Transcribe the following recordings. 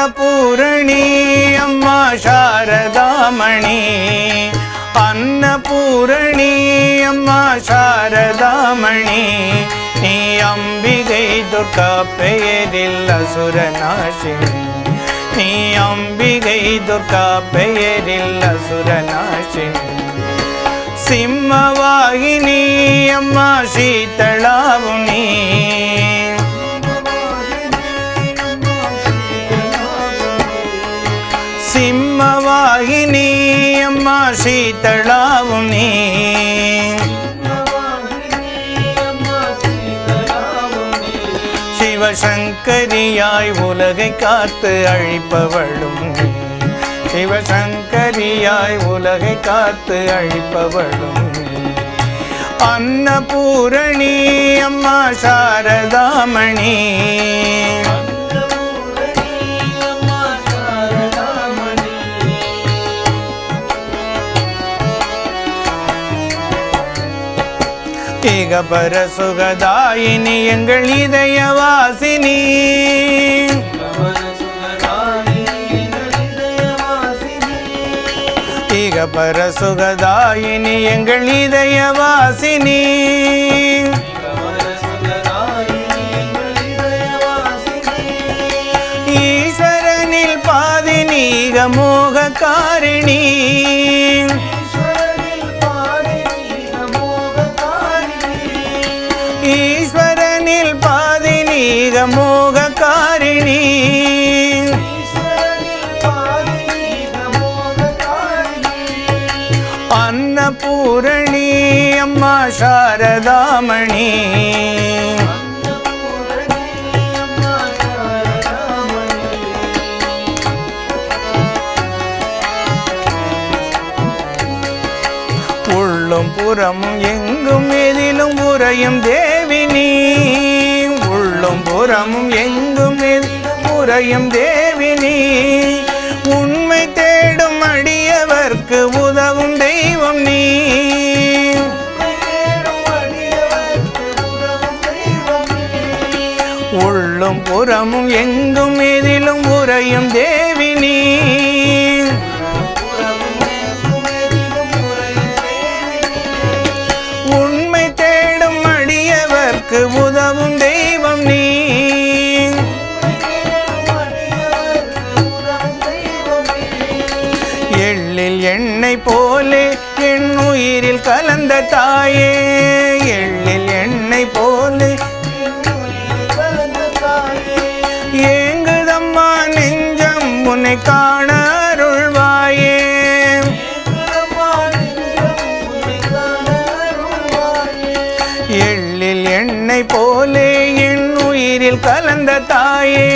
அன்னபூரணி அம்மா சாரதாமணி அன்னபூரணி அம்மா சாரதாமணி நீ அம்பிகை துர்கா பெயரில் அசுரநாசினி நீ அம்பிகை துர்கா பெயரில் அசுரநாசினி சிம்மவாகினி அம்மா சீதளாவுனி சிம்மவாகினி அம்மா சீதளாவுனி சிவசங்கரியாய் உலகை காத்து அழிப்பவளும் சிவசங்கரியாய் உலகை காத்து அழிப்பவளும் அன்னபூரணி அம்மா சாரதாமணி ஏகபர சுகதாயினி எங்கள் இதயவாசினி ஏகபர சுகதாயினி எங்கள் இதயவாசினி ஈஸ்வரனில் பாதி நீக மோக காரிணி ஈஸ்வரனில் பாதி நீக மோக காரிணி அன்னபூரணி அம்மா சாரதாமணி உள்ளும் புறமும் எங்கும் எதிலும் உறையும் தேவினி உள்ளும் புறமும் எங்கும் எதிலும் உறையும் தேவினி உண்மை தேடும் அடியவர்க்கு உதவும் தெய்வம் நீ உள்ளும் புறமும் எங்கும் எதிலும் உறையும் தேவினி உண்மை தேடும் அடியவர்க்கு உதவும் தெய்வம் நீ எள்ளில் எண்ணெய் போலே என் உயிரில் கலந்த தாயே எள்ளில் எண்ணெய் போலே ஏங்குதம்மா நெஞ்சம் உன்னை காண அருள்வாயே எள்ளில் எண்ணெய் போலே என் உயிரில் கலந்த தாயே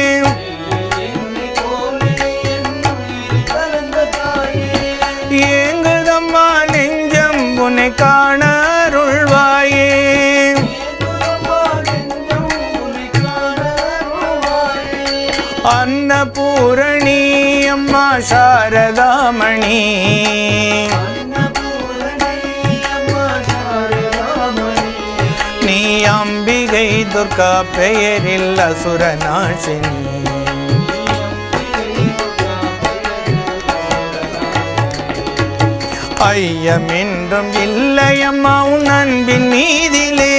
ஏங்குதம்மா நெஞ்சம் உன்னை காண அருள்வாயே அன்னபூரணி அம்மா சாரதாமணி நீ அம்பிகை துர்கா பெயரில் அசுரநாசினி ஐயமென்றும் இல்லையம்மா உன் அன்பின் மீதிலே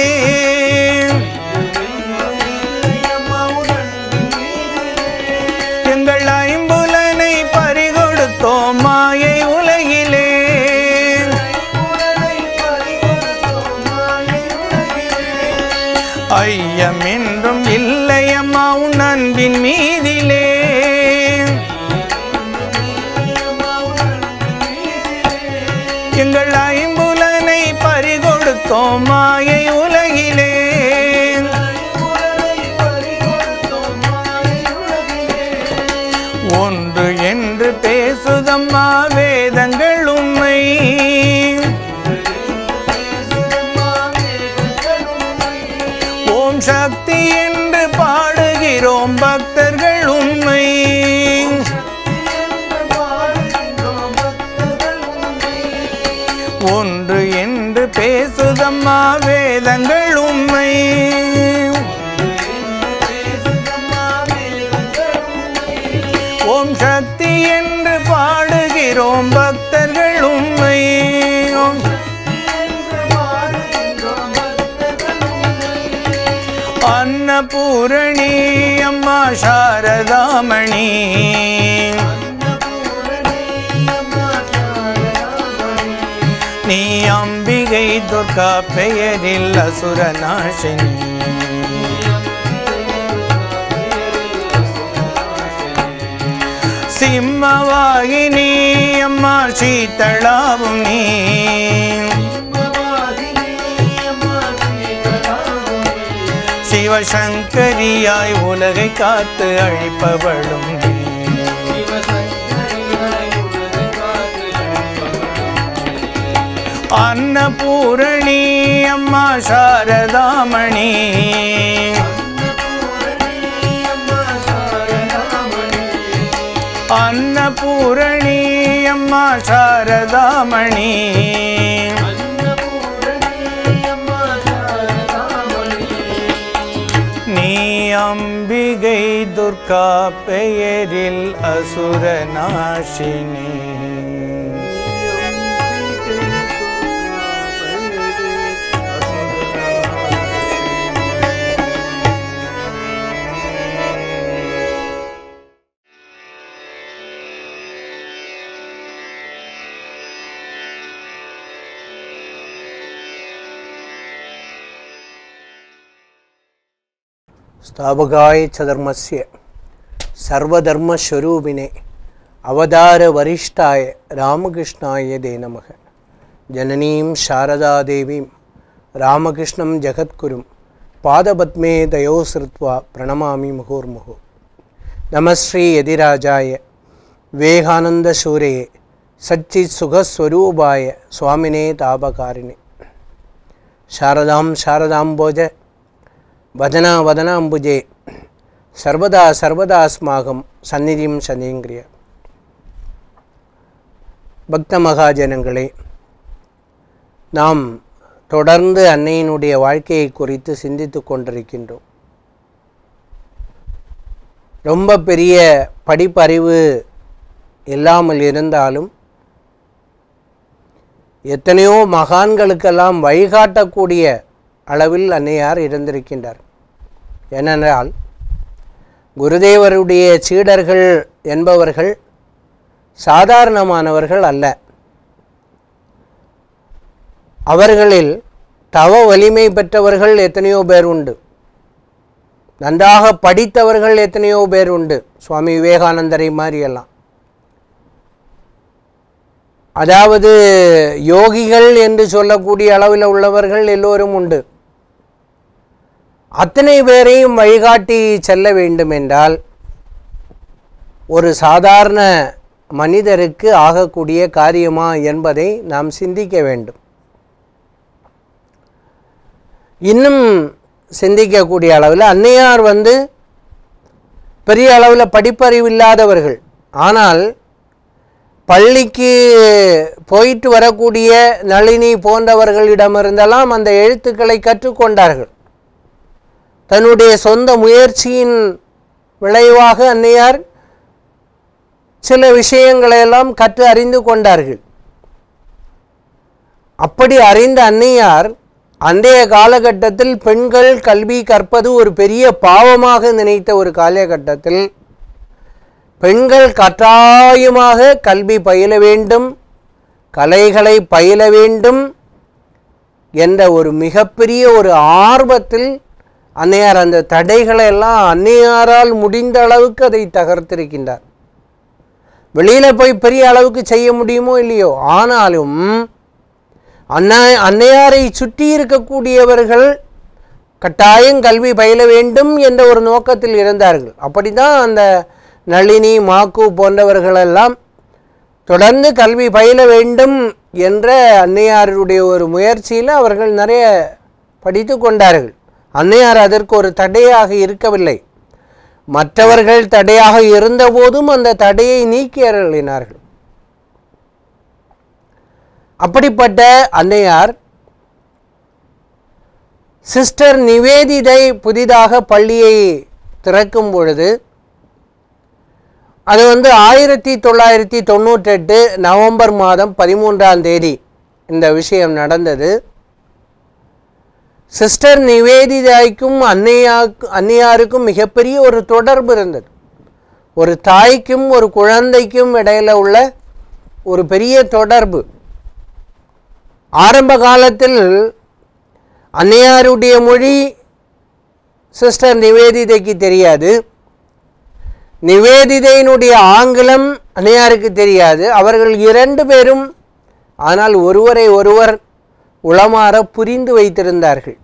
எங்கள் ஐம்புலனை பறிகொடுத்தோம் மாயை உலகிலே ஐயமென்றும் இல்லையம்மா உன் அன்பின் மீதிலே எங்கள் ஐம்புலனை பறிகொடுத்தோம் மாயை உலகிலே ஒன்று என்று பேசுதம்மா வேதங்கள் உண்மை ஓம் சக்தி என்று பாடுகிறோம் பக்தர்கள் உண்மை ஒன்று என்று பேசுதம்மா வேதங்கள் உண்மை சக்தி என்று பாடுகிறோம் பக்தர்கள் உண்மை ஓம் அன்னபூரணி அம்மா சாரதாமணி நீ அம்பிகை துர்கா பெயரில் அசுரநாசினி சிம்மவாகினி அம்மா சீத்தளாவும் நீ சிவசங்கரியாய் உலகை காத்து அழிப்பவளும் நீ. அன்னபூரணி அம்மா சாரதாமணி அன்னபூரணி அம்மா சாரதாமணி நீ அம்பிகை துர்கா பெயரில் அசுரநாசினி स्थापकाय च धर्मस्य सर्वधर्मस्वरूपिणे अवतारवरिष्ठाय रामकृष्णाय दे नमः जननीं शारदादेवीं रामकृष्णं जगद्गुरुं पादपद्मे दयोसृत्वा प्रणमामि मुहुर्मुहुः नमः श्रीयदिराजाय विवेकानन्दसूरये सच्चित्सुखस्वरूपाय स्वामिने तापकारिणे शारदां शारदाम्बोज வதனா வதனாம்புஜே சர்வதா சர்வதாஸ்மாகம் சந்நிதியும் சந்திங்கிரிய பக்த மகாஜனங்களே நாம் தொடர்ந்து அன்னையினுடைய வாழ்க்கையை குறித்து சிந்தித்து கொண்டிருக்கின்றோம் ரொம்ப பெரிய படிப்பறிவு இல்லாமல் இருந்தாலும் எத்தனையோ மகான்களுக்கெல்லாம் வழிகாட்டக்கூடிய அளவில் அன்னையார் இருந்திருக்கின்றார் ஏனென்றால் குருதேவருடைய சீடர்கள் என்பவர்கள் சாதாரணமானவர்கள் அல்ல அவர்களில் தவ வலிமை பெற்றவர்கள் எத்தனையோ பேர் உண்டு நன்றாக படித்தவர்கள் எத்தனையோ பேர் உண்டு சுவாமி விவேகானந்தரை மாதிரியெல்லாம் அதாவது யோகிகள் என்று சொல்லக்கூடிய அளவில் உள்ளவர்கள் எல்லோரும் உண்டு அத்தனை பேரையும் வழிகாட்டி செல்ல வேண்டும் என்றால் ஒரு சாதாரண மனிதருக்கு ஆகக்கூடிய காரியமா என்பதை நாம் சிந்திக்க வேண்டும் இன்னும் சிந்திக்கக்கூடிய அளவில் அன்னையார் வந்து பெரிய அளவில் படிப்பறிவு இல்லாதவர்கள் ஆனால் பள்ளிக்கு போயிட்டு வரக்கூடிய நளினி போன்றவர்களிடமிருந்தெல்லாம் அந்த எழுத்துக்களை கற்றுக்கொண்டார்கள் தன்னுடைய சொந்த முயற்சியின் விளைவாக அன்னையார் சில விஷயங்களையெல்லாம் கற்று அறிந்து கொண்டார்கள் அப்படி அறிந்த அன்னையார் அன்றைய காலகட்டத்தில் பெண்கள் கல்வி கற்பது ஒரு பெரிய பாவமாக நினைத்த ஒரு காலகட்டத்தில் பெண்கள் கட்டாயமாக கல்வி பயில வேண்டும் கலைகளை பயில வேண்டும் என்ற ஒரு மிகப்பெரிய ஒரு ஆர்வத்தில் அன்னையார் அந்த தடைகளை எல்லாம் அன்னையாரால் முடிந்த அளவுக்கு அதை தகர்த்திருக்கின்றார் வெளியில் போய் பெரிய அளவுக்கு செய்ய முடியுமோ இல்லையோ ஆனாலும் அண்ணா அன்னையாரை சுற்றி இருக்கக்கூடியவர்கள் கட்டாயம் கல்வி பயில வேண்டும் என்ற ஒரு நோக்கத்தில் இருந்தார்கள் அப்படி தான் அந்த நளினி மாக்கு போன்றவர்களெல்லாம் தொடர்ந்து கல்வி பயில வேண்டும் என்ற அன்னையாருடைய ஒரு முயற்சியில் அவர்கள் நிறைய படித்து கொண்டார்கள் அன்னையார் அதற்கு ஒரு தடையாக இருக்கவில்லை மற்றவர்கள் தடையாக இருந்தபோதும் அந்த தடையை நீக்கி அருளினார்கள் அப்படிப்பட்ட அன்னையார் சிஸ்டர் நிவேதிதை புதிதாக பள்ளியை திறக்கும் பொழுது அது வந்து ஆயிரத்தி தொள்ளாயிரத்தி தொண்ணூற்றெட்டு நவம்பர் மாதம் பதிமூன்றாம் தேதி இந்த விஷயம் நடந்தது சிஸ்டர் நிவேதிதாய்க்கும் அன்னையாக்கு அன்னையாருக்கும் மிகப்பெரிய ஒரு தொடர்பு இருந்தது ஒரு தாய்க்கும் ஒரு குழந்தைக்கும் இடையில உள்ள ஒரு பெரிய தொடர்பு ஆரம்ப காலத்தில் அன்னையாருடைய மொழி சிஸ்டர் நிவேதிதைக்கு தெரியாது நிவேதிதையினுடைய ஆங்கிலம் அன்னையாருக்கு தெரியாது அவர்கள் இரண்டு பேரும் ஆனால் ஒருவரை ஒருவர் உளமாற புரிந்து வைத்திருந்தார்கள்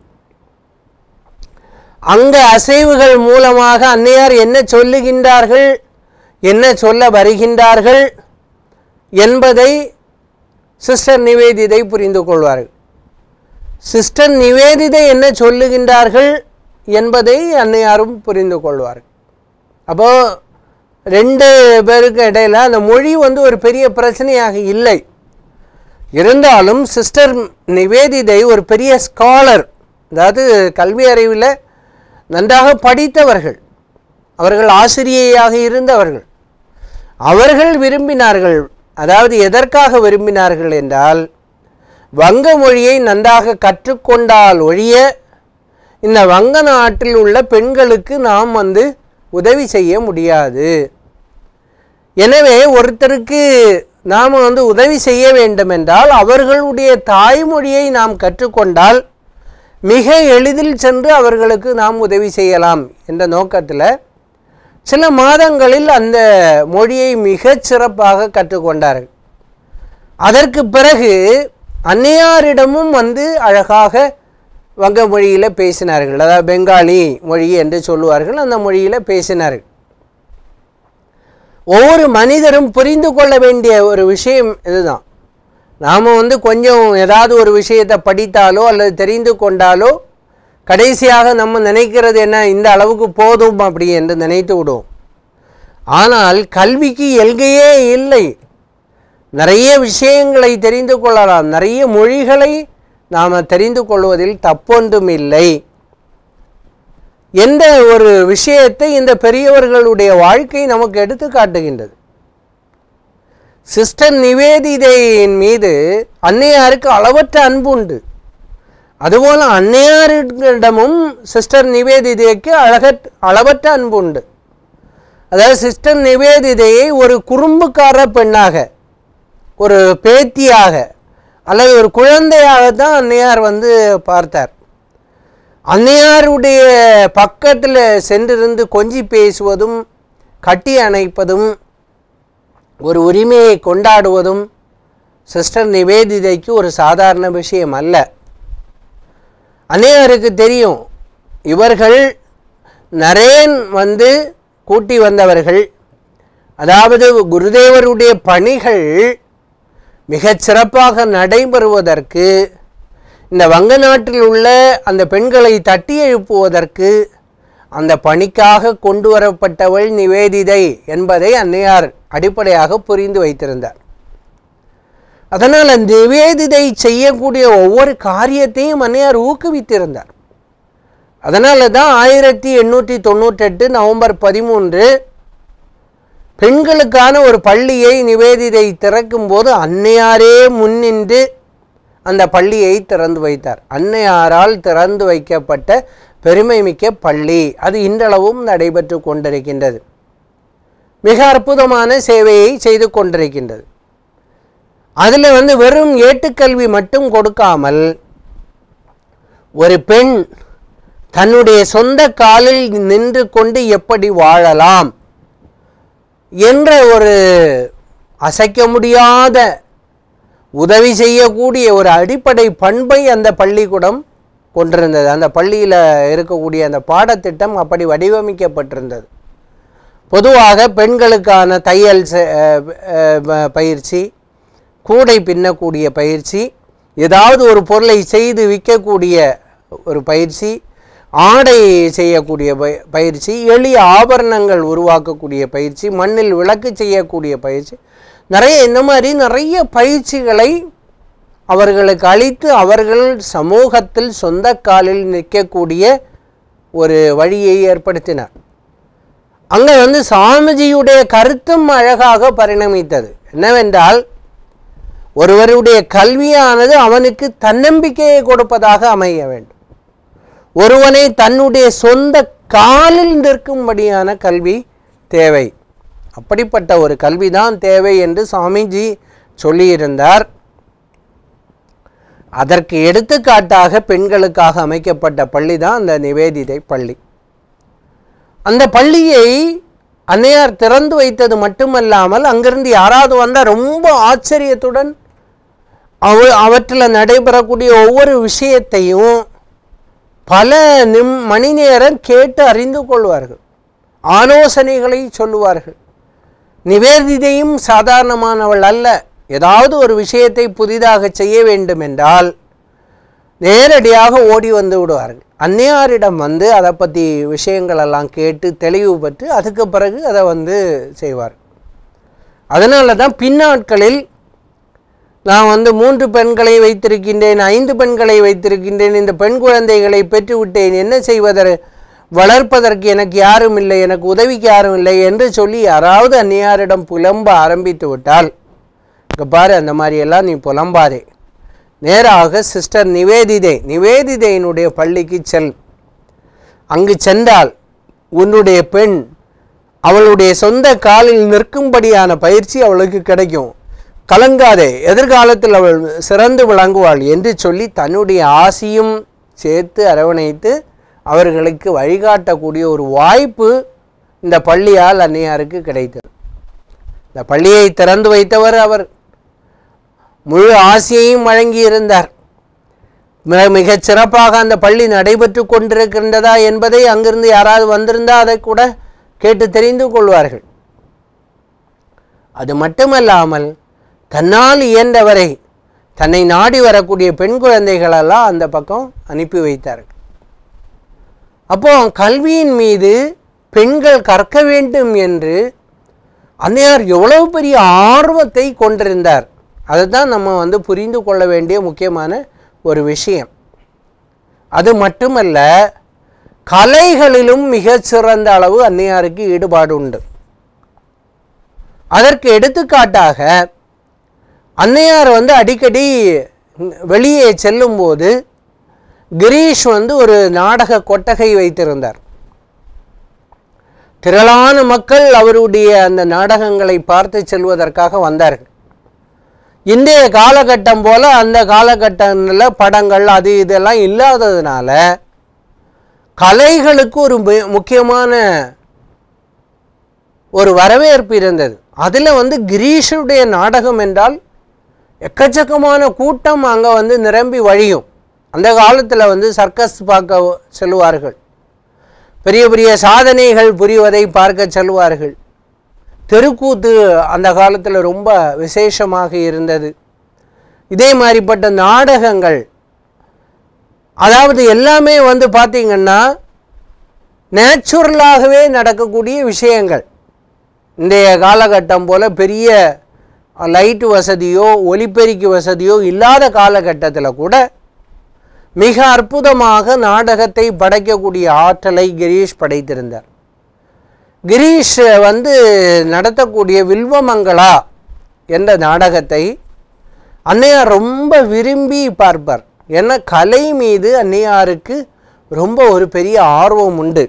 அங்க அசைவுகள் மூலமாக அன்னையார் என்ன சொல்லுகின்றார்கள் என்ன சொல்ல வருகின்றார்கள் என்பதை சிஸ்டர் நிவேதிதை புரிந்து கொள்வார்கள் சிஸ்டர் நிவேதிதை என்ன சொல்லுகின்றார்கள் என்பதை அன்னையாரும் புரிந்து கொள்வார்கள் அப்போ ரெண்டு பேருக்கு இடையில அந்த மொழி வந்து ஒரு பெரிய பிரச்சனையாக இல்லை இருந்தாலும் சிஸ்டர் நிவேதிதை ஒரு பெரிய ஸ்காலர் அதாவது கல்வி அறிவில் நன்றாக படித்தவர்கள் அவர்கள் ஆசிரியையாக இருந்தவர்கள் அவர்கள் விரும்பினார்கள் அதாவது எதற்காக விரும்பினார்கள் என்றால் வங்க மொழியை நன்றாக கற்றுக்கொண்டால் ஒழிய இந்த வங்க நாட்டில் உள்ள பெண்களுக்கு நாம் வந்து உதவி செய்ய முடியாது எனவே ஒருத்தருக்கு நாம் வந்து உதவி செய்ய வேண்டும் என்றால் அவர்களுடைய தாய்மொழியை நாம் கற்றுக்கொண்டால் மிக எளிதில் சென்று அவர்களுக்கு நாம் உதவி செய்யலாம் என்ற நோக்கத்தில் சில மாதங்களில் அந்த மொழியை மிகச் சிறப்பாக கற்றுக்கொண்டார்கள் அதற்கு பிறகு அன்னையாரிடமும் வந்து அழகாக வங்க மொழியில் பேசினார்கள் அதாவது பெங்காலி மொழி என்று சொல்லுவார்கள் அந்த மொழியில் பேசினார்கள் ஒவ்வொரு மனிதரும் புரிந்து கொள்ள வேண்டிய ஒரு விஷயம் இதுதான் நாம் வந்து கொஞ்சம் ஏதாவது ஒரு விஷயத்தை படித்தாலோ அல்லது தெரிந்து கொண்டாலோ கடைசியாக நம்ம நினைக்கிறது என்ன இந்த அளவுக்கு போதும் அப்படி என்று நினைத்து விடுவோம் ஆனால் கல்விக்கு எல்கையே இல்லை நிறைய விஷயங்களை தெரிந்து கொள்ளலாம் நிறைய மொழிகளை நாம் தெரிந்து கொள்வதில் தப்பொன்றும் இல்லை எந்த ஒரு விஷயத்தை இந்த பெரியவர்களுடைய வாழ்க்கை நமக்கு எடுத்து காட்டுகின்றது சிஸ்டர் நிவேதிதையின் மீது அன்னையாருக்கு அளவற்ற அன்பு உண்டு அதுபோல் அன்னையாரிடமும் சிஸ்டர் நிவேதிதைக்கு அழகற் அளவற்ற அன்பு உண்டு அதாவது சிஸ்டர் நிவேதிதையை ஒரு குறும்புக்கார பெண்ணாக ஒரு பேத்தியாக அல்லது ஒரு குழந்தையாக தான் அன்னையார் வந்து பார்த்தார் அன்னையாருடைய பக்கத்தில் சென்றிருந்து கொஞ்சி பேசுவதும் கட்டி அணைப்பதும் ஒரு உரிமையை கொண்டாடுவதும் சிஸ்டர் நிவேதிதைக்கு ஒரு சாதாரண விஷயம் அல்ல அன்னையாருக்கு தெரியும் இவர்கள் நரேன் வந்து கூட்டி வந்தவர்கள் அதாவது குருதேவருடைய பணிகள் மிகச் சிறப்பாக நடைபெறுவதற்கு இந்த வங்க நாட்டில் உள்ள அந்த பெண்களை தட்டி எழுப்புவதற்கு அந்த பணிக்காக கொண்டு வரப்பட்டவள் நிவேதிதை என்பதை அன்னையார் அடிப்படையாக புரிந்து வைத்திருந்தார் அதனால் அந்த நிவேதிதை செய்யக்கூடிய ஒவ்வொரு காரியத்தையும் அன்னையார் ஊக்குவித்திருந்தார் அதனால தான் ஆயிரத்தி எண்ணூற்றி தொண்ணூற்றெட்டு நவம்பர் பதிமூன்று பெண்களுக்கான ஒரு பள்ளியை நிவேதிதை திறக்கும்போது அன்னையாரே முன்னின்று அந்த பள்ளியை திறந்து வைத்தார் அன்னையாரால் திறந்து வைக்கப்பட்ட பெருமை மிக்க பள்ளி அது இன்றளவும் நடைபெற்று கொண்டிருக்கின்றது மிக அற்புதமான சேவையை செய்து கொண்டிருக்கின்றது அதில் வந்து வெறும் ஏட்டுக்கல்வி மட்டும் கொடுக்காமல் ஒரு பெண் தன்னுடைய சொந்த காலில் நின்று கொண்டு எப்படி வாழலாம் என்ற ஒரு அசைக்க முடியாத உதவி செய்யக்கூடிய ஒரு அடிப்படை பண்பை அந்த பள்ளிக்கூடம் கொண்டிருந்தது அந்த பள்ளியில் இருக்கக்கூடிய அந்த பாடத்திட்டம் அப்படி வடிவமைக்கப்பட்டிருந்தது பொதுவாக பெண்களுக்கான தையல் செ- அஹ் அஹ் ப- பயிற்சி கூடை பின்னக்கூடிய பயிற்சி ஏதாவது ஒரு பொருளை செய்து விற்கக்கூடிய ஒரு பயிற்சி ஆடை செய்யக்கூடிய பய- பயிற்சி எளிய ஆபரணங்கள் உருவாக்கக்கூடிய பயிற்சி மண்ணில் விளக்கு செய்யக்கூடிய பயிற்சி நிறைய இந்த மாதிரி நிறைய பயிற்சிகளை அவர்களுக்கு அளித்து அவர்கள் சமூகத்தில் சொந்த காலில் நிற்கக்கூடிய ஒரு வழியை ஏற்படுத்தினார் அங்கே வந்து சாமிஜியுடைய கருத்தும் அழகாக பரிணமித்தது என்னவென்றால் ஒருவருடைய கல்வியானது அவனுக்கு தன்னம்பிக்கையை கொடுப்பதாக அமைய வேண்டும் ஒருவனை தன்னுடைய சொந்த காலில் நிற்கும்படியான கல்வி தேவை அப்படிப்பட்ட ஒரு கல்விதான் தேவை என்று சாமிஜி சொல்லியிருந்தார் அதற்கு எடுத்துக்காட்டாக பெண்களுக்காக அமைக்கப்பட்ட பள்ளி தான் அந்த நிவேதிதை பள்ளி அந்த பள்ளியை அன்னையார் திறந்து வைத்தது மட்டுமல்லாமல் அங்கிருந்து யாராவது வந்தால் ரொம்ப ஆச்சரியத்துடன் அவ அவற்றில் நடைபெறக்கூடிய ஒவ்வொரு விஷயத்தையும் பல நிம் மணி நேரம் கேட்டு அறிந்து கொள்வார்கள் ஆலோசனைகளை சொல்லுவார்கள் நிவேதிதையும் சாதாரணமானவள் அல்ல ஏதாவது ஒரு விஷயத்தை புதிதாக செய்ய வேண்டும் என்றால் நேரடியாக ஓடி வந்து விடுவார்கள் அன்னையாரிடம் வந்து அதை பற்றி விஷயங்கள் எல்லாம் கேட்டு தெளிவு பெற்று அதுக்கு பிறகு அதை வந்து செய்வார் அதனால தான் பின்னாட்களில் நான் வந்து மூன்று பெண்களை வைத்திருக்கின்றேன் ஐந்து பெண்களை வைத்திருக்கின்றேன் இந்த பெண் குழந்தைகளை பெற்றுவிட்டேன் என்ன செய்வதற்கு வளர்ப்பதற்கு எனக்கு யாரும் இல்லை எனக்கு உதவிக்கு யாரும் இல்லை என்று சொல்லி யாராவது அந்நியாரிடம் புலம்ப ஆரம்பித்து விட்டால் இங்கே பாரு அந்த மாதிரியெல்லாம் நீ புலம்பாதே நேராக சிஸ்டர் நிவேதிதை நிவேதிதையினுடைய பள்ளிக்கு செல் அங்கு சென்றால் உன்னுடைய பெண் அவளுடைய சொந்த காலில் நிற்கும்படியான பயிற்சி அவளுக்கு கிடைக்கும் கலங்காதே எதிர்காலத்தில் அவள் சிறந்து விளங்குவாள் என்று சொல்லி தன்னுடைய ஆசியும் சேர்த்து அரவணைத்து அவர்களுக்கு வழிகாட்டக்கூடிய ஒரு வாய்ப்பு இந்த பள்ளியால் அன்னையாருக்கு கிடைத்தது இந்த பள்ளியை திறந்து வைத்தவர் அவர் முழு ஆசையையும் வழங்கியிருந்தார் மிக மிகச் சிறப்பாக அந்த பள்ளி நடைபெற்று கொண்டிருக்கின்றதா என்பதை அங்கிருந்து யாராவது வந்திருந்தால் அதை கூட கேட்டு தெரிந்து கொள்வார்கள் அது மட்டுமல்லாமல் தன்னால் இயன்றவரை தன்னை நாடி வரக்கூடிய பெண் குழந்தைகளெல்லாம் அந்த பக்கம் அனுப்பி வைத்தார்கள் அப்போ கல்வியின் மீது பெண்கள் கற்க வேண்டும் என்று அன்னையார் எவ்வளவு பெரிய ஆர்வத்தை கொண்டிருந்தார் அதை தான் நம்ம வந்து புரிந்து கொள்ள வேண்டிய முக்கியமான ஒரு விஷயம் அது மட்டுமல்ல கலைகளிலும் மிகச்சிறந்த அளவு அன்னையாருக்கு ஈடுபாடு உண்டு அதற்கு எடுத்துக்காட்டாக அன்னையார் வந்து அடிக்கடி வெளியே செல்லும்போது கிரீஷ் வந்து ஒரு நாடக கொட்டகை வைத்திருந்தார் திரளான மக்கள் அவருடைய அந்த நாடகங்களை பார்த்து செல்வதற்காக வந்தார்கள் இன்றைய காலகட்டம் போல அந்த காலகட்டத்தில் படங்கள் அது இதெல்லாம் இல்லாததுனால கலைகளுக்கு ஒரு மு- முக்கியமான ஒரு வரவேற்பு இருந்தது அதில் வந்து கிரீஷுடைய நாடகம் என்றால் எக்கச்சக்கமான கூட்டம் அங்கே வந்து நிரம்பி வழியும் அந்த காலத்தில் வந்து சர்க்கஸ் பார்க்க செல்வார்கள் பெரிய பெரிய சாதனைகள் புரிவதை பார்க்க செல்வார்கள் தெருக்கூத்து அந்த காலத்தில் ரொம்ப விசேஷமாக இருந்தது இதே மாதிரிப்பட்ட நாடகங்கள் அதாவது எல்லாமே வந்து பார்த்திங்கன்னா நேச்சுரலாகவே நடக்கக்கூடிய விஷயங்கள் இன்றைய காலகட்டம் போல் பெரிய லைட் வசதியோ ஒலிபெருக்கி வசதியோ இல்லாத காலகட்டத்தில் கூட மிக அற்புதமாக நாடகத்தை படைக்கக்கூடிய ஆற்றலை கிரீஷ் படைத்திருந்தார் கிரீஷ் வந்து நடத்தக்கூடிய வில்வமங்களா என்ற நாடகத்தை அன்னையார் ரொம்ப விரும்பி பார்ப்பார் ஏன்னா கலை மீது அன்னையாருக்கு ரொம்ப ஒரு பெரிய ஆர்வம் உண்டு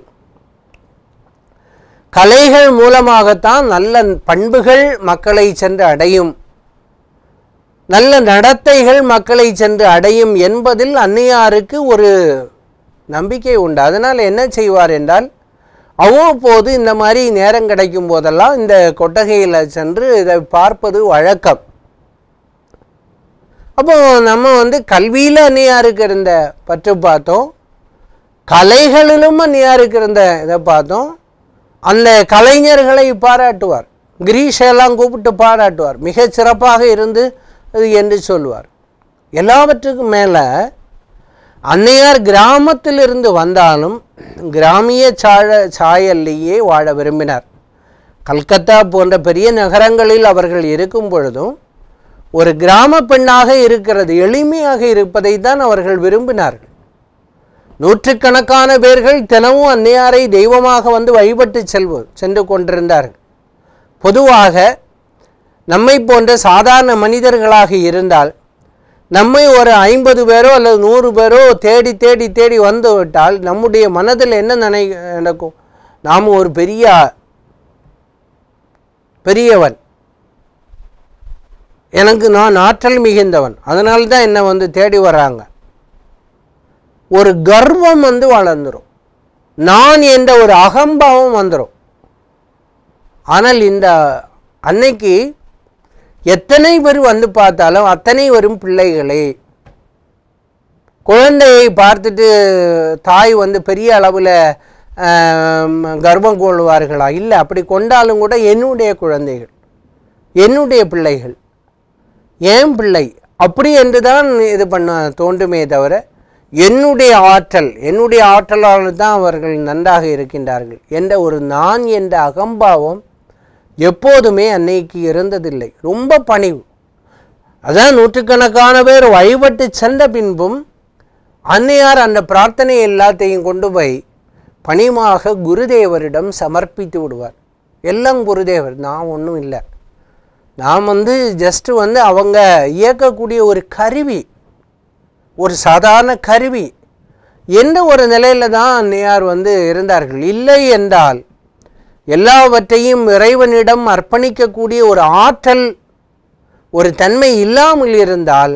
கலைகள் மூலமாகத்தான் நல்ல பண்புகள் மக்களை சென்று அடையும் நல்ல நடத்தைகள் மக்களை சென்று அடையும் என்பதில் அன்னையாருக்கு ஒரு நம்பிக்கை உண்டு அதனால் என்ன செய்வார் என்றால் அவ்வப்போது இந்த மாதிரி நேரம் கிடைக்கும் போதெல்லாம் இந்த கொட்டகையில் சென்று இதை பார்ப்பது வழக்கம் அப்போ நம்ம வந்து கல்வியில் அன்னையாருக்கு இருந்த பற்று பார்த்தோம் கலைகளிலும் அன்னையாருக்கு இருந்த இதை பார்த்தோம் அந்த கலைஞர்களை பாராட்டுவார் கிரீஷெல்லாம் கூப்பிட்டு பாராட்டுவார் மிகச் சிறப்பாக இருந்து அது என்று சொல்லுவார் எல்லாவற்றுக்கும் மேலே அன்னையார் கிராமத்திலிருந்து வந்தாலும் கிராமிய சாழ சாயல்லையே வாழ விரும்பினார் கல்கத்தா போன்ற பெரிய நகரங்களில் அவர்கள் இருக்கும் பொழுதும் ஒரு கிராம பெண்ணாக இருக்கிறது எளிமையாக இருப்பதை தான் அவர்கள் விரும்பினார்கள் நூற்றுக்கணக்கான பேர்கள் தினமும் அன்னையாரை தெய்வமாக வந்து வழிபட்டு செல்வோர் சென்று கொண்டிருந்தார்கள் பொதுவாக நம்மை போன்ற சாதாரண மனிதர்களாக இருந்தால் நம்மை ஒரு ஐம்பது பேரோ அல்லது நூறு பேரோ தேடி தேடி தேடி வந்து விட்டால் நம்முடைய மனதில் என்ன நினை நடக்கும் நாம் ஒரு பெரிய பெரியவன் எனக்கு நான் ஆற்றல் மிகுந்தவன் அதனால தான் என்னை வந்து தேடி வர்றாங்க ஒரு கர்வம் வந்து வளர்ந்துடும் நான் என்ற ஒரு அகம்பாவம் வந்துடும் ஆனால் இந்த அன்னைக்கு எத்தனை பேர் வந்து பார்த்தாலும் அத்தனை வரும் பிள்ளைகளே குழந்தையை பார்த்துட்டு தாய் வந்து பெரிய அளவில் கர்ப்பம் கொள்வார்களா இல்லை அப்படி கொண்டாலும் கூட என்னுடைய குழந்தைகள் என்னுடைய பிள்ளைகள் ஏன் பிள்ளை அப்படி என்று தான் இது பண்ண தோன்றுமே தவிர என்னுடைய ஆற்றல் என்னுடைய ஆற்றலால் தான் அவர்கள் நன்றாக இருக்கின்றார்கள் என்ற ஒரு நான் என்ற அகம்பாவம் எப்போதுமே அன்னைக்கு இருந்ததில்லை ரொம்ப பணிவு அதான் நூற்றுக்கணக்கான பேர் வழிபட்டு சென்ற பின்பும் அன்னையார் அந்த பிரார்த்தனை எல்லாத்தையும் கொண்டு போய் பணிமாக குருதேவரிடம் சமர்ப்பித்து விடுவார் எல்லாம் குருதேவர் நான் ஒன்றும் இல்லை நான் வந்து ஜஸ்ட் வந்து அவங்க இயக்கக்கூடிய ஒரு கருவி ஒரு சாதாரண கருவி என்ற ஒரு நிலையில தான் அன்னையார் வந்து இருந்தார்கள் இல்லை என்றால் எல்லாவற்றையும் இறைவனிடம் அர்ப்பணிக்கக்கூடிய ஒரு ஆற்றல் ஒரு தன்மை இல்லாமல் இருந்தால்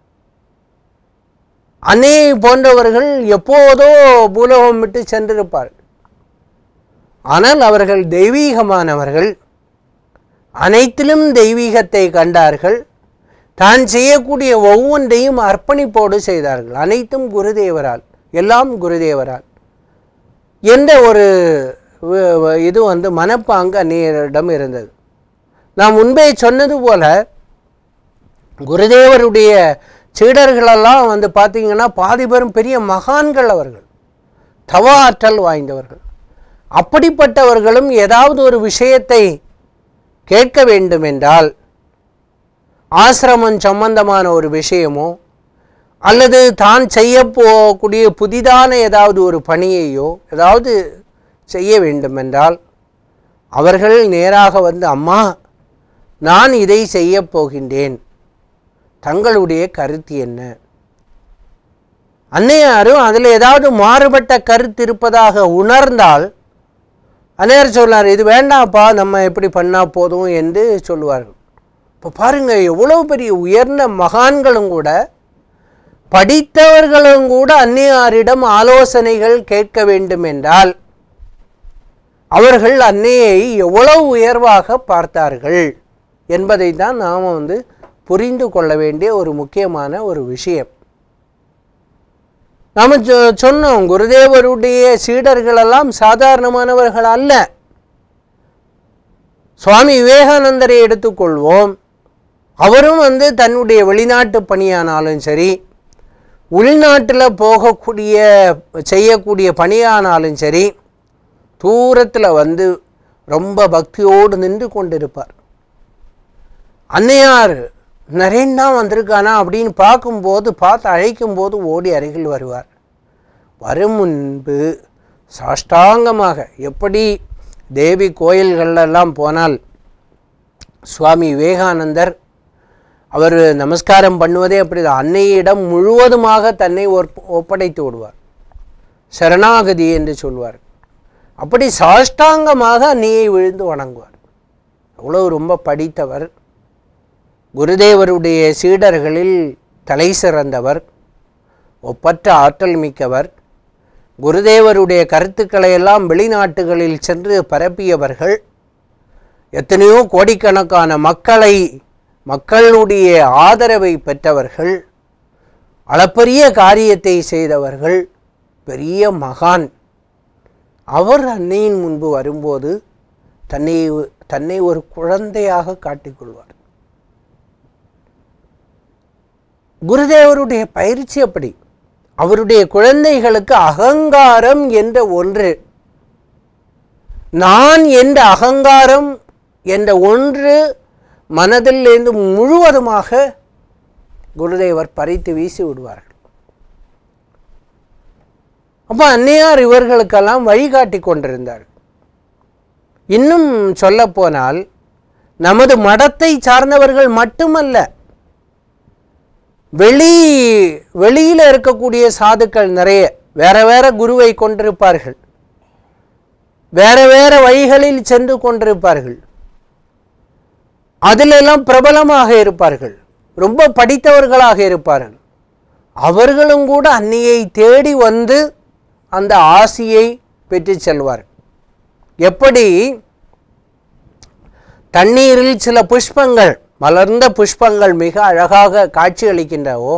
அன்னையை போன்றவர்கள் எப்போதோ பூலோகம் விட்டு சென்றிருப்பார்கள் ஆனால் அவர்கள் தெய்வீகமானவர்கள் அனைத்திலும் தெய்வீகத்தை கண்டார்கள் தான் செய்யக்கூடிய ஒவ்வொன்றையும் அர்ப்பணிப்போடு செய்தார்கள் அனைத்தும் குருதேவரால் எல்லாம் குருதேவரால் என்ற ஒரு வ- வ- இது வந்து மனப்பாங்கு அந்நியரிடம் இருந்தது நான் முன்பே சொன்னது போல குருதேவருடைய சீடர்களெல்லாம் வந்து பார்த்தீங்கன்னா பாதி பேரும் பெரிய மகான்கள் அவர்கள் தவ ஆற்றல் வாய்ந்தவர்கள் அப்படிப்பட்டவர்களும் ஏதாவது ஒரு விஷயத்தை கேட்க வேண்டும் என்றால் ஆசிரமம் சம்பந்தமான ஒரு விஷயமோ அல்லது தான் செய்ய போகக்கூடிய புதிதான ஏதாவது ஒரு பணியையோ ஏதாவது செய்ய வேண்டும் என்றால் அவர்கள் நேராக வந்து அம்மா நான் இதை செய்ய போகின்றேன் தங்களுடைய கருத்து என்ன அன்னையாரும் அதில் ஏதாவது மாறுபட்ட கருத்து இருப்பதாக உணர்ந்தால் அன்னையார் சொன்னார் இது வேண்டாம்ப்பா நம்ம எப்படி பண்ணால் போதும் என்று சொல்லுவார்கள் இப்போ பாருங்க எவ்வளோ பெரிய உயர்ந்த மகான்களும் கூட படித்தவர்களும் கூட அன்னையாரிடம் ஆலோசனைகள் கேட்க வேண்டும் என்றால் அவர்கள் அன்னையை எவ்வளவு உயர்வாக பார்த்தார்கள் என்பதை தான் நாம் வந்து புரிந்து கொள்ள வேண்டிய ஒரு முக்கியமான ஒரு விஷயம் நாம் சொ- சொன்னோம் குருதேவருடைய சீடர்களெல்லாம் சாதாரணமானவர்கள் அல்ல சுவாமி விவேகானந்தரை எடுத்துக்கொள்வோம் அவரும் வந்து தன்னுடைய வெளிநாட்டு பணியானாலும் சரி உள்நாட்டில் போகக்கூடிய செய்யக்கூடிய பணியானாலும் சரி தூரத்தில் வந்து ரொம்ப பக்தியோடு நின்று கொண்டிருப்பார் அன்னையார் நரேன் தான் வந்திருக்கானா அப்படின்னு பார்க்கும்போது பார்த்து அழைக்கும்போது ஓடி அருகில் வருவார் வரும் முன்பு சாஷ்டாங்கமாக எப்படி தேவி கோயில்களெல்லாம் போனால் சுவாமி விவேகானந்தர் அவர் நமஸ்காரம் பண்ணுவதே அப்படி அன்னையிடம் முழுவதுமாக தன்னை ஒப்- ஒப்படைத்து விடுவார் சரணாகதி என்று சொல்வார் அப்படி சாஷ்டாங்கமாக அன்னையை விழுந்து வணங்குவார் அவ்வளோ ரொம்ப படித்தவர் குருதேவருடைய சீடர்களில் தலை சிறந்தவர் ஒப்பற்ற ஆற்றல் மிக்கவர் குருதேவருடைய கருத்துக்களை எல்லாம் வெளிநாட்டுகளில் சென்று பரப்பியவர்கள் எத்தனையோ கோடிக்கணக்கான மக்களை மக்களுடைய ஆதரவை பெற்றவர்கள் அளப்பரிய காரியத்தை செய்தவர்கள் பெரிய மகான் அவர் அன்னையின் முன்பு வரும்போது தன்னை தன்னை ஒரு குழந்தையாக காட்டிக்கொள்வார் குருதேவருடைய பயிற்சி அப்படி அவருடைய குழந்தைகளுக்கு அகங்காரம் என்ற ஒன்று நான் என்ற அகங்காரம் என்ற ஒன்று மனதிலிருந்து முழுவதுமாக குருதேவர் பறித்து வீசி விடுவார்கள் அப்போ அன்னையார் இவர்களுக்கெல்லாம் வழிகாட்டி கொண்டிருந்தார் இன்னும் சொல்லப்போனால் நமது மடத்தை சார்ந்தவர்கள் மட்டுமல்ல வெளி வெளியில் இருக்கக்கூடிய சாதுக்கள் நிறைய வேற வேற குருவை கொண்டிருப்பார்கள் வேற வேற வழிகளில் சென்று கொண்டிருப்பார்கள் அதிலெல்லாம் பிரபலமாக இருப்பார்கள் ரொம்ப படித்தவர்களாக இருப்பார்கள் அவர்களும் கூட அன்னையை தேடி வந்து அந்த ஆசியை பெற்று செல்வார் எப்படி தண்ணீரில் சில புஷ்பங்கள் மலர்ந்த புஷ்பங்கள் மிக அழகாக காட்சியளிக்கின்றவோ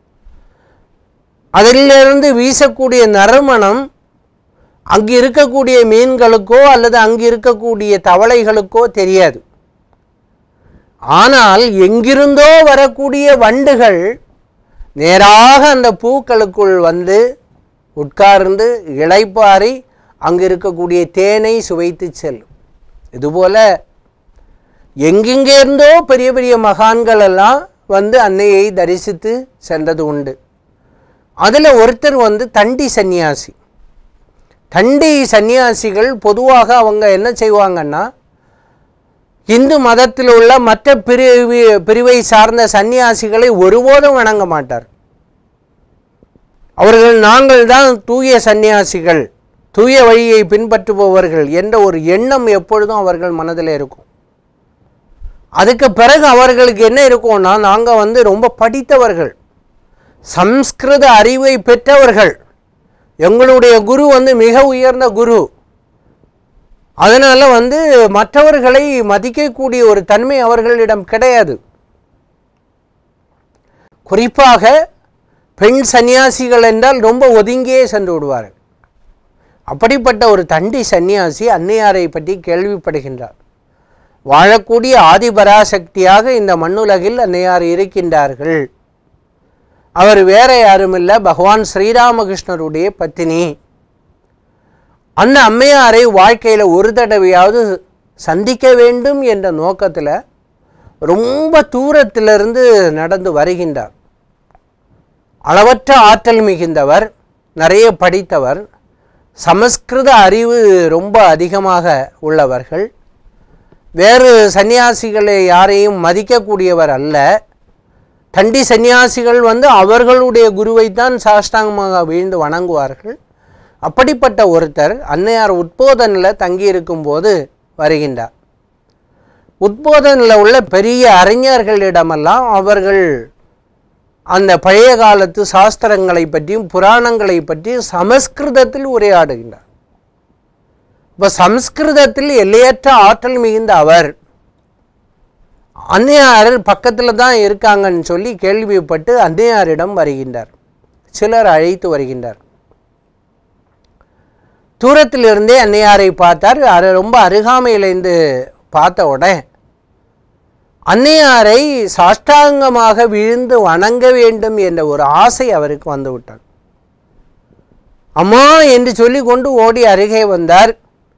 அதிலிருந்து வீசக்கூடிய நறுமணம் அங்கு இருக்கக்கூடிய மீன்களுக்கோ அல்லது அங்கு இருக்கக்கூடிய தவளைகளுக்கோ தெரியாது ஆனால் எங்கிருந்தோ வரக்கூடிய வண்டுகள் நேராக அந்த பூக்களுக்குள் வந்து உட்கார்ந்து இளைப்பாரி அங்கு இருக்கக்கூடிய தேனை சுவைத்து செல்லும் இதுபோல எங்கெங்கே இருந்தோ பெரிய பெரிய மகான்கள் எல்லாம் வந்து அன்னையை தரிசித்து சென்றது உண்டு அதில் ஒருத்தர் வந்து தண்டி சந்நியாசி தண்டி சந்நியாசிகள் பொதுவாக அவங்க என்ன செய்வாங்கன்னா இந்து மதத்தில் உள்ள மற்ற பிரிவு பிரிவை சார்ந்த சந்நியாசிகளை ஒருபோதும் வணங்க மாட்டார் அவர்கள் நாங்கள் தான் தூய சந்நியாசிகள் தூய வழியை பின்பற்றுபவர்கள் என்ற ஒரு எண்ணம் எப்பொழுதும் அவர்கள் மனதில் இருக்கும் அதுக்கு பிறகு அவர்களுக்கு என்ன இருக்கும்னா நாங்கள் வந்து ரொம்ப படித்தவர்கள் சம்ஸ்கிருத அறிவை பெற்றவர்கள் எங்களுடைய குரு வந்து மிக உயர்ந்த குரு அதனால் வந்து மற்றவர்களை மதிக்கக்கூடிய ஒரு தன்மை அவர்களிடம் கிடையாது குறிப்பாக பெண் சந்நியாசிகள் என்றால் ரொம்ப ஒதுங்கியே சென்று விடுவார்கள் அப்படிப்பட்ட ஒரு தண்டி சந்நியாசி அன்னையாரை பற்றி கேள்விப்படுகின்றார் வாழக்கூடிய ஆதிபராசக்தியாக இந்த மண்ணுலகில் அன்னையார் இருக்கின்றார்கள் அவர் வேற யாருமில்ல பகவான் ஸ்ரீராமகிருஷ்ணருடைய பத்தினி அந்த அம்மையாரை வாழ்க்கையில் ஒரு தடவையாவது சந்திக்க வேண்டும் என்ற நோக்கத்தில் ரொம்ப தூரத்திலிருந்து நடந்து வருகின்றார் அளவற்ற ஆற்றல் மிகுந்தவர் நிறைய படித்தவர் சமஸ்கிருத அறிவு ரொம்ப அதிகமாக உள்ளவர்கள் வேறு சந்நியாசிகளை யாரையும் மதிக்கக்கூடியவர் அல்ல தண்டி சந்நியாசிகள் வந்து அவர்களுடைய குருவைத்தான் சாஷ்டாங்கமாக வீழ்ந்து வணங்குவார்கள் அப்படிப்பட்ட ஒருத்தர் அன்னையார் உட்போதனில் தங்கியிருக்கும் போது வருகின்றார் உட்போதனில் உள்ள பெரிய அறிஞர்களிடமெல்லாம் அவர்கள் அந்த பழைய காலத்து சாஸ்திரங்களை பற்றியும் புராணங்களை பற்றியும் சமஸ்கிருதத்தில் உரையாடுகின்றார் இப்போ சம்ஸ்கிருதத்தில் எல்லையற்ற ஆற்றல் மிகுந்த அவர் அன்னையார் பக்கத்தில் தான் இருக்காங்கன்னு சொல்லி கேள்விப்பட்டு அன்னையாரிடம் வருகின்றார் சிலர் அழைத்து வருகின்றார் தூரத்திலிருந்தே அன்னையாரை பார்த்தார் அது ரொம்ப அருகாமையிலேருந்து பார்த்த உடனே அன்னையாரை சாஷ்டாங்கமாக விழுந்து வணங்க வேண்டும் என்ற ஒரு ஆசை அவருக்கு வந்து விட்டார் அம்மா என்று சொல்லி கொண்டு ஓடி அருகே வந்தார்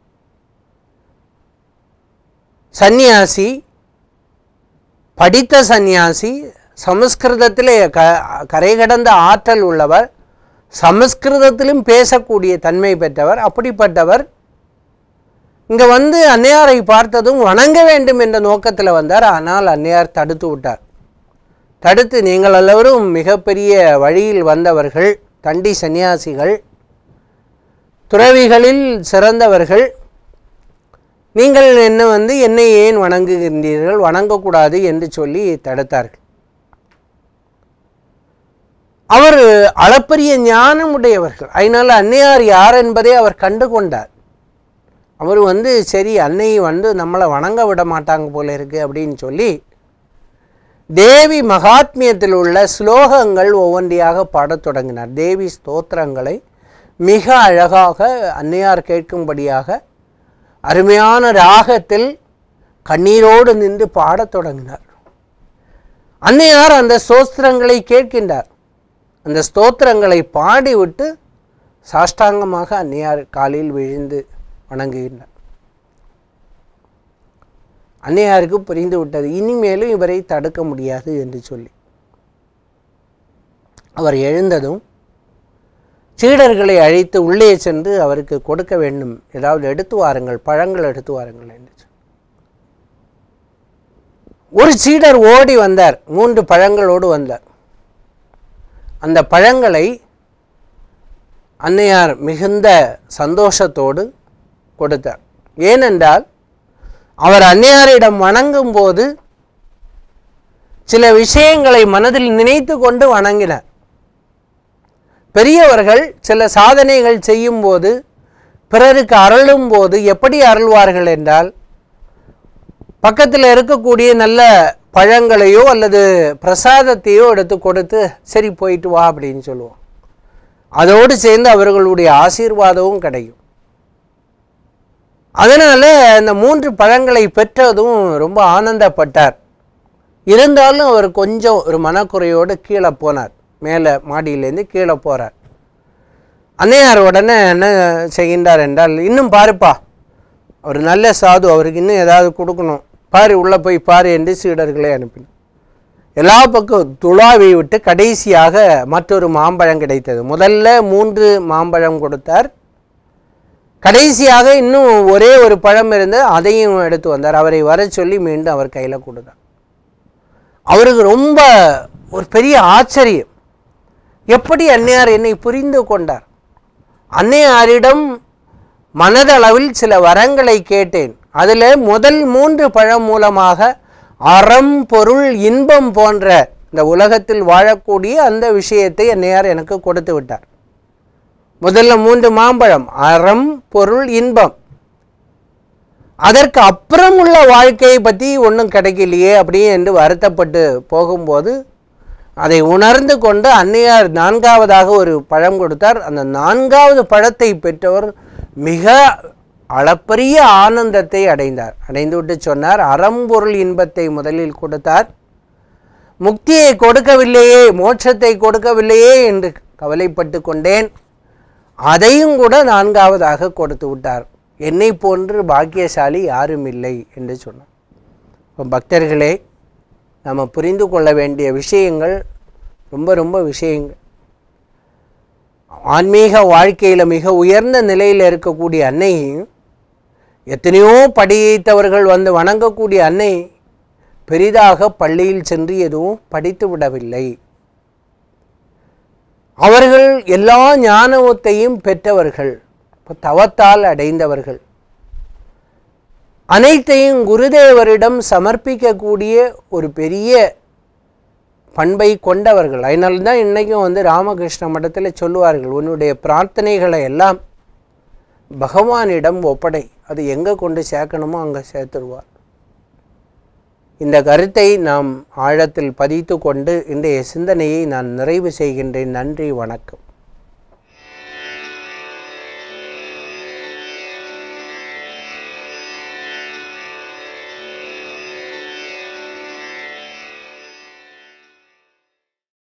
சந்நியாசி படித்த சந்நியாசி சமஸ்கிருதத்திலே க கரை கடந்த ஆற்றல் உள்ளவர் சமஸ்கிருதத்திலும் பேசக்கூடிய தன்மை பெற்றவர் அப்படிப்பட்டவர் இங்கே வந்து அன்னையாரை பார்த்ததும் வணங்க வேண்டும் என்ற நோக்கத்தில் வந்தார் ஆனால் அன்னையார் தடுத்து விட்டார் தடுத்து நீங்கள் எல்லோரும் மிகப்பெரிய வழியில் வந்தவர்கள் தண்டி சந்நியாசிகள் துறவிகளில் சிறந்தவர்கள் நீங்கள் என்ன வந்து என்னை ஏன் வணங்குகின்றீர்கள் வணங்கக்கூடாது என்று சொல்லி தடுத்தார்கள் அவர் அளப்பரிய ஞானம் உடையவர்கள் அதனால் அன்னையார் யார் என்பதை அவர் கண்டு கொண்டார் அவர் வந்து சரி அன்னை வந்து நம்மளை வணங்க விட மாட்டாங்க போல இருக்கு அப்படின்னு சொல்லி தேவி மகாத்மியத்தில் உள்ள ஸ்லோகங்கள் ஒவ்வொன்றியாக பாடத் தொடங்கினார் தேவி ஸ்தோத்திரங்களை மிக அழகாக அன்னையார் கேட்கும்படியாக அருமையான ராகத்தில் கண்ணீரோடு நின்று பாடத் தொடங்கினார் அன்னையார் அந்த ஸ்தோத்திரங்களை கேட்கின்றார் அந்த ஸ்தோத்திரங்களை பாடிவிட்டு சாஷ்டாங்கமாக அன்னையார் காலில் விழுந்து வணங்குகின்றார் அன்னையாருக்கு புரிந்து விட்டது இனிமேலும் இவரை தடுக்க முடியாது என்று சொல்லி அவர் எழுந்ததும் சீடர்களை அழைத்து உள்ளே சென்று அவருக்கு கொடுக்க வேண்டும் ஏதாவது எடுத்து வாருங்கள் பழங்கள் எடுத்து வாருங்கள் என்று சொன்னார். ஒரு சீடர் ஓடி வந்தார் மூன்று பழங்களோடு வந்தார் அந்த பழங்களை அன்னையார் மிகுந்த சந்தோஷத்தோடு கொடுத்தார் ஏனென்றால் அவர் அன்னையாரிடம் வணங்கும் போது சில விஷயங்களை மனதில் நினைத்து கொண்டு வணங்கினார் பெரியவர்கள் சில சாதனைகள் செய்யும்போது பிறருக்கு அருளும் போது எப்படி அருள்வார்கள் என்றால் பக்கத்தில் இருக்கக்கூடிய நல்ல பழங்களையோ அல்லது பிரசாதத்தையோ எடுத்து கொடுத்து சரி போயிட்டு வா அப்படின்னு சொல்லுவோம் அதோடு சேர்ந்து அவர்களுடைய ஆசீர்வாதமும் கிடைக்கும் அதனால் அந்த மூன்று பழங்களை பெற்றதும் ரொம்ப ஆனந்தப்பட்டார் இருந்தாலும் அவர் கொஞ்சம் ஒரு மனக்குறையோடு கீழே போனார் மேலே மாடியிலேருந்து கீழே போகிறார் அன்னையார் உடனே என்ன செய்கின்றார் என்றால் இன்னும் பாருப்பா அவர் நல்ல சாது அவருக்கு இன்னும் ஏதாவது கொடுக்கணும் பாரு உள்ளே போய் பாரு என்று சீடர்களை அனுப்பினார் எல்லா பக்கம் துளாவி விட்டு கடைசியாக மற்றொரு மாம்பழம் கிடைத்தது முதல்ல மூன்று மாம்பழம் கொடுத்தார் கடைசியாக இன்னும் ஒரே ஒரு பழம் இருந்து அதையும் எடுத்து வந்தார் அவரை வர சொல்லி மீண்டும் அவர் கையில் கொடுத்தார் அவருக்கு ரொம்ப ஒரு பெரிய ஆச்சரியம் எப்படி அன்னையார் என்னை புரிந்து கொண்டார் அன்னையாரிடம் மனதளவில் சில வரங்களை கேட்டேன் அதில் முதல் மூன்று பழம் மூலமாக அறம் பொருள் இன்பம் போன்ற இந்த உலகத்தில் வாழக்கூடிய அந்த விஷயத்தை அன்னையார் எனக்கு கொடுத்து விட்டார் முதல்ல மூன்று மாம்பழம் அறம் பொருள் இன்பம் அதற்கு அப்புறம் உள்ள வாழ்க்கையை பற்றி ஒன்றும் கிடைக்கலையே அப்படியே என்று வருத்தப்பட்டு போகும்போது அதை உணர்ந்து கொண்டு அன்னையார் நான்காவதாக ஒரு பழம் கொடுத்தார் அந்த நான்காவது பழத்தை பெற்றவர் மிக அளப்பரிய ஆனந்தத்தை அடைந்தார் அடைந்துவிட்டு சொன்னார் அறம்பொருள் இன்பத்தை முதலில் கொடுத்தார் முக்தியை கொடுக்கவில்லையே மோட்சத்தை கொடுக்கவில்லையே என்று கவலைப்பட்டு கொண்டேன் அதையும் கூட நான்காவதாக கொடுத்து விட்டார் என்னை போன்று பாக்கியசாலி யாரும் இல்லை என்று சொன்னார் இப்போ பக்தர்களே நம்ம புரிந்து கொள்ள வேண்டிய விஷயங்கள் ரொம்ப ரொம்ப விஷயங்கள் ஆன்மீக வாழ்க்கையில் மிக உயர்ந்த நிலையில் இருக்கக்கூடிய அன்னை எத்தனையோ படித்தவர்கள் வந்து வணங்கக்கூடிய அன்னை பெரிதாக பள்ளியில் சென்று எதுவும் படித்து விடவில்லை அவர்கள் எல்லா ஞானத்தையும் பெற்றவர்கள் இப்போ தவத்தால் அடைந்தவர்கள் அனைத்தையும் குருதேவரிடம் சமர்ப்பிக்கக்கூடிய ஒரு பெரிய பண்பை கொண்டவர்கள் அதனால்தான் இன்றைக்கும் வந்து ராமகிருஷ்ண மடத்தில் சொல்லுவார்கள் உன்னுடைய பிரார்த்தனைகளை எல்லாம் பகவானிடம் ஒப்படை அது எங்கே கொண்டு சேர்க்கணுமோ அங்கே சேர்த்துருவார் இந்த கருத்தை நாம் ஆழத்தில் பதித்து கொண்டு இன்றைய சிந்தனையை நான் நிறைவு செய்கின்றேன் நன்றி வணக்கம்